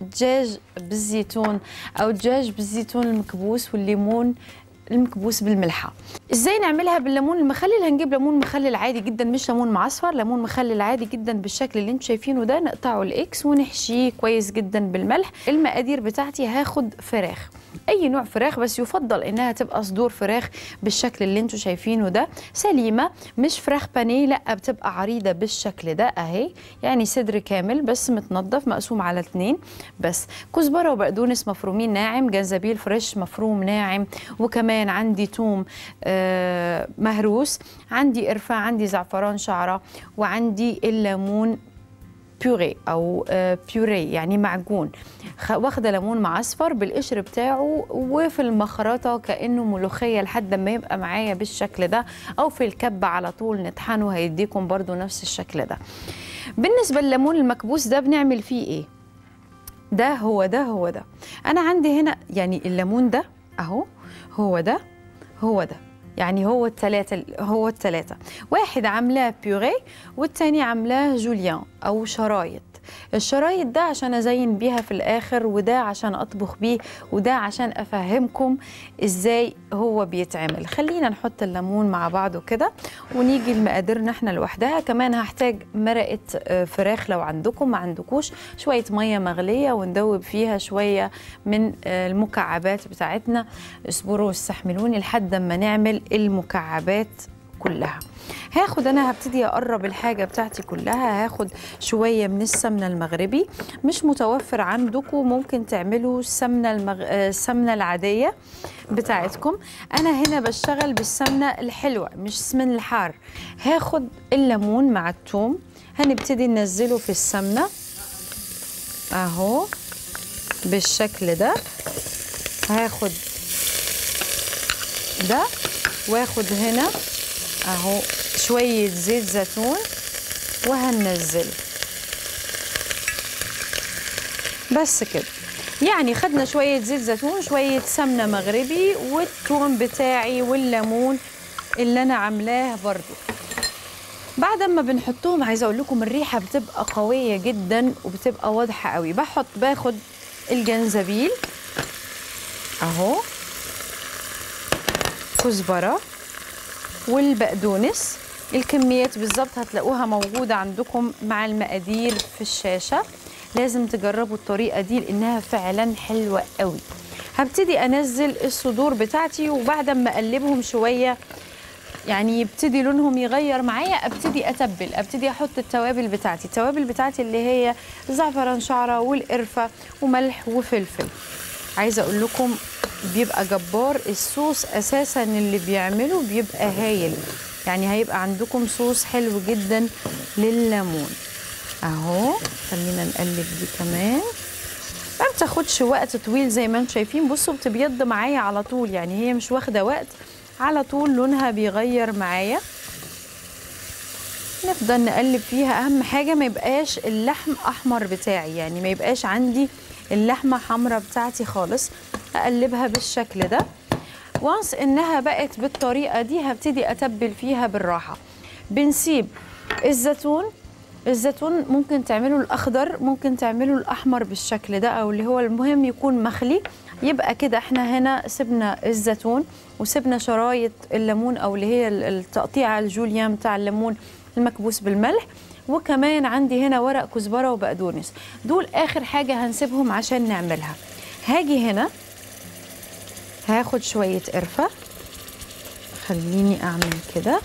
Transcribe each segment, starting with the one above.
دجاج بالزيتون او دجاج بالزيتون المكبوس والليمون المكبوس بالملحه ازاي نعملها بالليمون المخلل هنجيب ليمون مخلل عادي جدا مش ليمون معصفر ليمون مخلل عادي جدا بالشكل اللي انتم شايفينه ده نقطعه الاكس ونحشيه كويس جدا بالملح المقادير بتاعتي هاخد فراخ اي نوع فراخ بس يفضل انها تبقى صدور فراخ بالشكل اللي انتم شايفينه ده سليمه مش فراخ بانيه لا بتبقى عريضه بالشكل ده اهي يعني صدر كامل بس متنضف مقسوم على اتنين بس كزبره وبقدونس مفرومين ناعم جنزبيل فريش مفروم ناعم وكمان عندي توم آه مهروس عندي قرفه عندي زعفران شعره وعندي الليمون بيوري او آه، بيوري يعني معجون خ- واخده ليمون معصفر بالقشر بتاعه وفي المخرطه كانه ملوخيه لحد ما يبقى معايا بالشكل ده او في الكبه على طول نطحنه هيديكم برضو نفس الشكل ده بالنسبه لليمون المكبوس ده بنعمل فيه ايه ده هو ده هو ده انا عندي هنا يعني الليمون ده اهو هو ده هو ده يعني هو الثلاثة هو الثلاثة واحد عاملاه بيوري والتاني عاملاه جوليان أو شرايط الشرايط ده عشان أزين بيها في الآخر وده عشان أطبخ بيه وده عشان أفهمكم إزاي هو بيتعمل خلينا نحط الليمون مع بعضه كده ونيجي لمقاديرنا احنا لوحدها كمان هحتاج مرقة آه، فراخ لو عندكم ما عندكوش شوية مية مغلية وندوب فيها شوية من آه، المكعبات بتاعتنا اصبروا واستحملوني لحد ما نعمل المكعبات كلها هاخد انا هبتدي اقرب الحاجه بتاعتي كلها هاخد شويه من السمنه المغربي مش متوفر عندكم ممكن تعملوا السمنه المغ... آه، السمنه العاديه بتاعتكم انا هنا بشتغل بالسمنه الحلوه مش سمن الحار هاخد الليمون مع الثوم هنبتدي ننزله في السمنه اهو بالشكل ده هاخد ده واخد هنا اهو شوية زيت زيتون وهننزله بس كده يعني خدنا شوية زيت زيتون شوية سمنة مغربي والثوم بتاعي والليمون اللي أنا عاملاه برضو بعد ما بنحطهم عايزة أقول لكم الريحة بتبقى قوية جدا وبتبقى واضحة قوي بحط باخد الجنزبيل أهو كزبرة والبقدونس الكميات بالظبط هتلاقوها موجودة عندكم مع المقادير في الشاشة لازم تجربوا الطريقة دي لأنها فعلا حلوة قوي هبتدي أنزل الصدور بتاعتي وبعد ما أقلبهم شوية يعني يبتدي لونهم يغير معايا ابتدي اتبل ابتدي احط التوابل بتاعتي التوابل بتاعتي اللي هي زعفران شعره والقرفه وملح وفلفل عايزه اقول لكم بيبقى جبار الصوص اساسا اللي بيعمله بيبقى هايل يعني هيبقى عندكم صوص حلو جدا لليمون اهو خلينا نقلب دي كمان ما بتاخدش وقت طويل زي ما انتم شايفين بصوا بتبيض معايا على طول يعني هي مش واخده وقت على طول لونها بيغير معايا نفضل نقلب فيها اهم حاجه ما يبقاش اللحم احمر بتاعي يعني ما يبقاش عندي اللحمه حمراء بتاعتي خالص اقلبها بالشكل ده وانس انها بقت بالطريقه دي هبتدي اتبل فيها بالراحه بنسيب الزيتون الزيتون ممكن تعملوا الاخضر ممكن تعملوا الاحمر بالشكل ده او اللي هو المهم يكون مخلي يبقى كده احنا هنا سيبنا الزيتون وسيبنا شرايط الليمون او اللي هي التقطيع الجوليان بتاع الليمون المكبوس بالملح وكمان عندي هنا ورق كزبره وبقدونس دول اخر حاجه هنسيبهم عشان نعملها هاجي هنا هاخد شويه قرفه خليني اعمل كده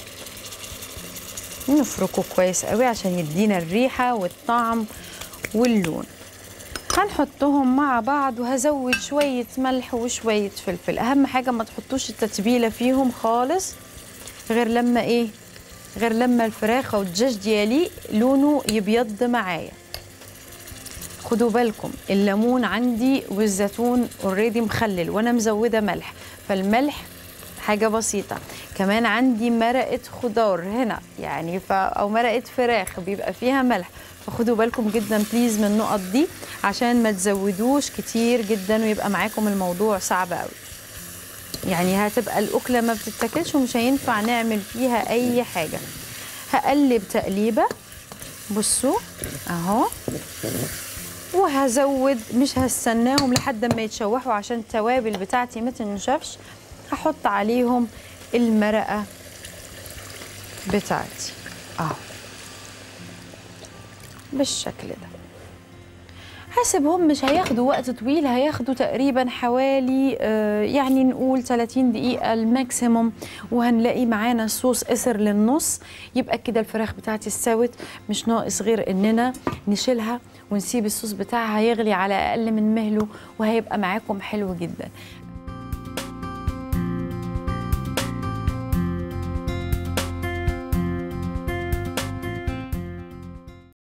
نفركه كويس قوي عشان يدينا الريحه والطعم واللون هنحطهم مع بعض وهزود شويه ملح وشويه فلفل اهم حاجه ما تحطوش التتبيله فيهم خالص غير لما ايه غير لما الفراخ او الدجاج ديالي لونه يبيض معايا خدوا بالكم الليمون عندي والزيتون اوريدي مخلل وانا مزوده ملح فالملح حاجه بسيطه كمان عندي مرقه خضار هنا يعني ف... او مرقه فراخ بيبقى فيها ملح فخدوا بالكم جدا بليز من النقط دي عشان ما تزودوش كتير جدا ويبقى معاكم الموضوع صعب قوي يعني هتبقى الأكلة ما بتتاكلش ومش هينفع نعمل فيها أي حاجة هقلب تقليبة بصوا أهو وهزود مش هستناهم لحد ما يتشوحوا عشان التوابل بتاعتي ما تنشفش هحط عليهم المرقه بتاعتي اهو بالشكل ده حاسبهم مش هياخدوا وقت طويل هياخدوا تقريبا حوالي آه، يعني نقول 30 دقيقة الماكسيموم وهنلاقي معانا الصوص قصر للنص يبقى كده الفراخ بتاعتي استوت مش ناقص غير اننا نشيلها ونسيب الصوص بتاعها يغلي على اقل من مهله وهيبقى معاكم حلو جدا